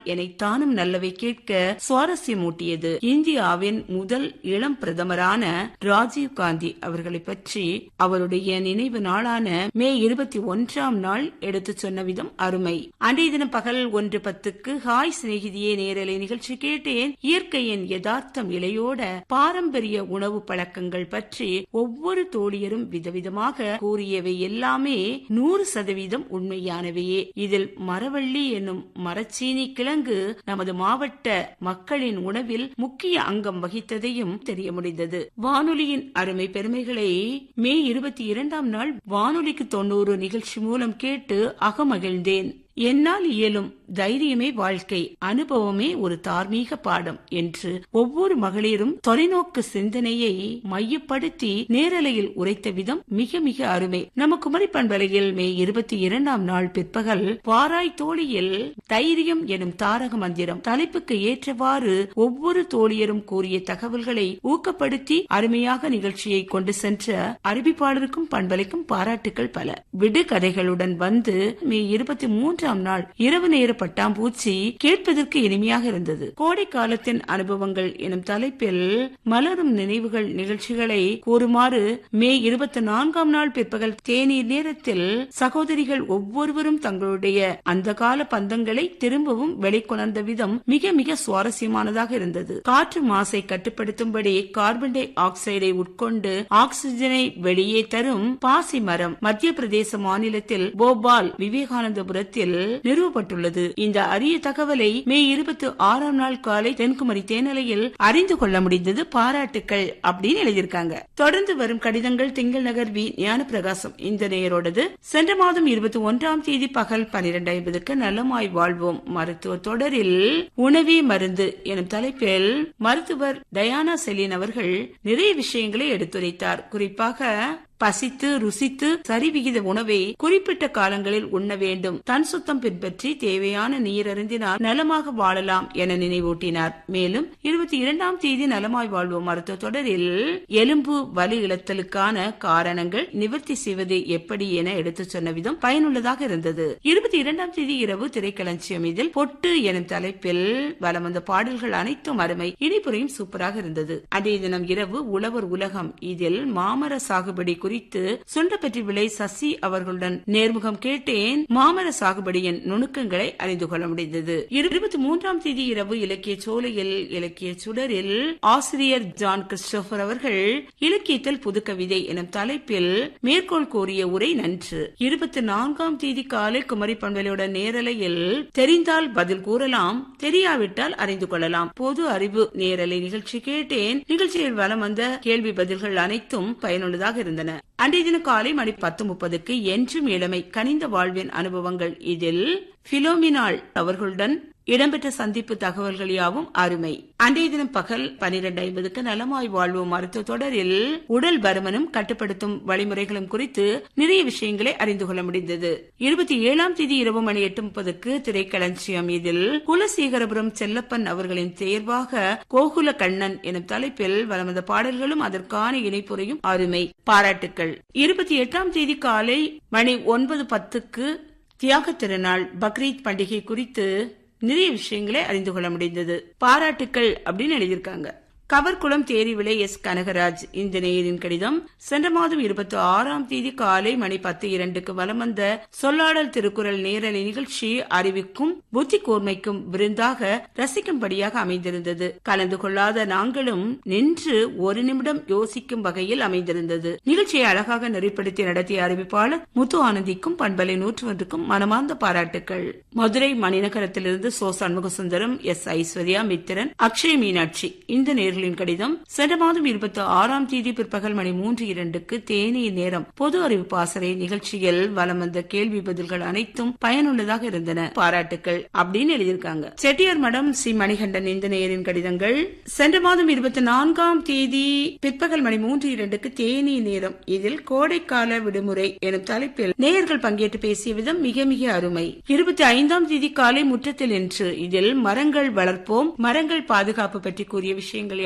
எனைத்தானும் நல்லவை கேட்க சுவாரஸ்யமூட்டியது இந்தியாவின் முதல் இளம் பிரதமரான ராஜீவ் காந்தி அவர்களை பற்றி அவருடைய நினைவு நாளான மே இருபத்தி ஒன்றாம் நாள் எடுத்துச் சொன்ன விதம் அருமை அன்றைய தினம் பகல் ஒன்று பத்துக்கு ஹாய் சிநேகிதியே நேரலை நிகழ்ச்சி கேட்டேன் இயற்கையின் யதார்த்தம் இலையோட பாரம்பரிய உணவு பழக்கங்கள் பற்றி ஒவ்வொரு தோழியரும் விதவிதமாக கூறியவை எல்லாமே நூறு சதவீதம் உண்மையானவையே இதில் மரவள்ளி என்னும் மரச்சீனி கிழங்கு நமது மாவட்ட மக்களின் உணவில் முக்கிய அங்கம் வகித்ததையும் தெரிய முடிந்தது வானொலியின் அருமை பெருமைகளை மே இருபத்தி இரண்டாம் நாள் வானொலிக்கு தொண்ணூறு நிகழ்ச்சி மூலம் கேட்டு அகமகிழ்ந்தேன் என்னால் இயலும் தைரியமே வாழ்க்கை அனுபவமே ஒரு தார்மீக பாடம் என்று ஒவ்வொரு மகளிரும் தொலைநோக்கு சிந்தனையை மையப்படுத்தி நேரலையில் உரைத்த விதம் மிக மிக அருமை நம்ம குமரி பண்பலையில் மே இருபத்தி இரண்டாம் நாள் பிற்பகல் வாராய் தோழியில் தைரியம் எனும் தாரக மந்திரம் தலைப்புக்கு ஏற்றவாறு ஒவ்வொரு தோழியரும் கூறிய தகவல்களை ஊக்கப்படுத்தி அருமையாக நிகழ்ச்சியை கொண்டு சென்ற அறிவிப்பாளருக்கும் பண்பலைக்கும் பாராட்டுகள் பல விடு கதைகளுடன் வந்து மே இருபத்தி மூன்று மூன்றாம் நாள் இரவு நேர பட்டாம்பூச்சி கேட்பதற்கு இனிமையாக இருந்தது கோடை காலத்தின் அனுபவங்கள் எனும் தலைப்பில் மலரும் நினைவுகள் நிகழ்ச்சிகளை கூறுமாறு மே இருபத்தி நான்காம் நாள் பிற்பகல் தேநீர் நேரத்தில் சகோதரிகள் ஒவ்வொருவரும் தங்களுடைய அந்த கால பந்தங்களை திரும்பவும் வெளிக்கொணர்ந்த விதம் மிக மிக சுவாரஸ்யமானதாக இருந்தது காற்று மாசை கட்டுப்படுத்தும்படி கார்பன் டை ஆக்சைடை உட்கொண்டு ஆக்சிஜனை வெளியே தரும் பாசி மரம் மத்திய பிரதேச மாநிலத்தில் போபால் விவேகானந்தபுரத்தில் நிறுவப்பட்டுள்ளது இந்த அரிய தகவலை மே இருபத்தி ஆறாம் நாள் காலை தென்குமரி தேனலையில் அறிந்து கொள்ள முடிந்தது பாராட்டுக்கள் அப்படின்னு எழுதியிருக்காங்க தொடர்ந்து வரும் கடிதங்கள் திங்கள் நகர் வி ஞான பிரகாசம் இந்த நேயரோடது சென்ற மாதம் இருபத்தி ஒன்றாம் தேதி பகல் பனிரெண்டு ஐம்பதுக்கு நலமாய் வாழ்வோம் மருத்துவ தொடரில் உணவே மருந்து எனும் தலைப்பில் மருத்துவர் டயானா செலின் அவர்கள் நிறைய விஷயங்களை எடுத்துரைத்தார் குறிப்பாக பசித்து ருசித்து சரிவிகித உணவை குறிப்பிட்ட காலங்களில் உண்ண வேண்டும் தன் சுத்தம் பின்பற்றி தேவையான நீர் அருந்தினால் நலமாக வாழலாம் என நினைவூட்டினார் மேலும் இருபத்தி இரண்டாம் தேதி நலமாய் வாழ்வோம் மருத்துவ தொடரில் எலும்பு வலி இழத்தலுக்கான காரணங்கள் நிவர்த்தி செய்வது எப்படி என எடுத்துச் சொன்ன விதம் பயனுள்ளதாக இருந்தது இருபத்தி இரண்டாம் தேதி இரவு திரைக்களஞ்சியம் இதில் பொட்டு எனும் தலைப்பில் வலம் வந்த பாடல்கள் அனைத்தும் அருமை இனிப்புரையும் சூப்பராக இருந்தது அதே தினம் இரவு உழவர் உலகம் இதில் மாமர சாகுபடி குறித்து சுண்டப்பற்றி விளை சசி அவர்களுடன் நேர்முகம் கேட்டேன் மாமர சாகுபடியின் நுணுக்கங்களை அறிந்து கொள்ள முடிந்தது இருபத்தி மூன்றாம் தேதி இரவு இலக்கிய சோலையில் இலக்கிய சுடரில் ஆசிரியர் ஜான் கிறிஸ்டோபர் அவர்கள் இலக்கியத்தில் புது கவிதை எனும் தலைப்பில் மேற்கோள் கோரிய உரை நன்று இருபத்தி நான்காம் தேதி காலை குமரி பண்பலையோட நேரலையில் தெரிந்தால் பதில் கூறலாம் தெரியாவிட்டால் அறிந்து கொள்ளலாம் பொது அறிவு நேரலை நிகழ்ச்சி கேட்டேன் நிகழ்ச்சியில் வலம் வந்த கேள்வி பதில்கள் அனைத்தும் பயனுள்ளதாக இருந்தன அன்றைய தின காலை மணி பத்து முப்பதுக்கு என்றும் இளமை கனிந்த வாழ்வின் அனுபவங்கள் இதில் பிலோமினாள் அவர்களுடன் இடம்பெற்ற சந்திப்பு தகவல்கள் யாவும் அருமை அன்றைய தினம் பகல் பனிரெண்டு ஐம்பதுக்கு நலமாய் வாழ்வோம் மருத்துவ தொடரில் உடல் பருமனும் கட்டுப்படுத்தும் வழிமுறைகளும் குறித்து நிறைய விஷயங்களை அறிந்து கொள்ள முடிந்தது இருபத்தி ஏழாம் தேதி இரவு மணி எட்டு முப்பதுக்கு திரைக்களஞ்சியம் இதில் குலசேகரபுரம் செல்லப்பன் அவர்களின் தேர்வாக கோகுல கண்ணன் எனும் தலைப்பில் வளர்ந்த பாடல்களும் அதற்கான இணைப்புரையும் அருமை பாராட்டுக்கள் இருபத்தி எட்டாம் தேதி காலை மணி ஒன்பது பத்துக்கு தியாக திருநாள் பக்ரீத் பண்டிகை குறித்து நிறைய விஷயங்களை அறிந்து கொள்ள முடிந்தது பாராட்டுக்கள் அப்படின்னு எழுதியிருக்காங்க கவர்குளம் தேரி விலை எஸ் கனகராஜ் இந்த நேயரின் கடிதம் சென்ற மாதம் இருபத்தி ஆறாம் தேதி காலை மணி பத்து இரண்டுக்கு வலம் வந்த சொல்லாடல் திருக்குறள் நேரலை நிகழ்ச்சி அறிவிக்கும் புத்தி கூர்மைக்கும் விருந்தாக ரசிக்கும்படியாக அமைந்திருந்தது கலந்து கொள்ளாத நாங்களும் நின்று ஒரு நிமிடம் யோசிக்கும் வகையில் அமைந்திருந்தது நிகழ்ச்சியை அழகாக நெறிப்படுத்தி நடத்திய அறிவிப்பாளர் முத்து ஆனந்திக்கும் பண்பலை நூற்று ஒன்றுக்கும் மனமார்ந்த பாராட்டுகள் மதுரை மணிநகரத்திலிருந்து சோ சண்முகசுந்தரம் எஸ் ஐஸ்வர்யா மித்திரன் அக்ஷய் மீனாட்சி இந்த நேரில் நேயர்களின் கடிதம் சென்ற மாதம் இருபத்தி ஆறாம் தேதி பிற்பகல் மணி மூன்று இரண்டுக்கு தேநீர் நேரம் பொது அறிவு பாசறை நிகழ்ச்சியில் வலம் வந்த கேள்வி பதில்கள் அனைத்தும் பயனுள்ளதாக இருந்தன பாராட்டுக்கள் அப்படின்னு எழுதியிருக்காங்க செட்டியார் மடம் சி மணிகண்டன் இந்த நேயரின் கடிதங்கள் சென்ற மாதம் இருபத்தி நான்காம் தேதி பிற்பகல் மணி மூன்று இரண்டுக்கு தேநீர் நேரம் இதில் கோடைக்கால விடுமுறை எனும் தலைப்பில் நேயர்கள் பங்கேற்று பேசிய விதம் மிக மிக அருமை இருபத்தி ஐந்தாம் தேதி காலை முற்றத்தில் என்று இதில் மரங்கள் வளர்ப்போம் மரங்கள் பாதுகாப்பு பற்றி கூறிய விஷயங்கள்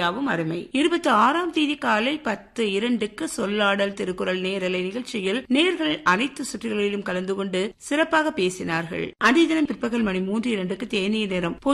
யாவும் அருமை இருபத்தி ஆறாம் தேதி காலை பத்து இரண்டுக்கு சொல்லாடல் திருக்குறள் நேரலை நிகழ்ச்சியில் நேர்கள் அனைத்து சுற்றுகளிலும் கலந்து கொண்டு சிறப்பாக பேசினார்கள் அதே தினம் பிற்பகல் மணி மூன்று இரண்டுக்கு தேநீர் நேரம்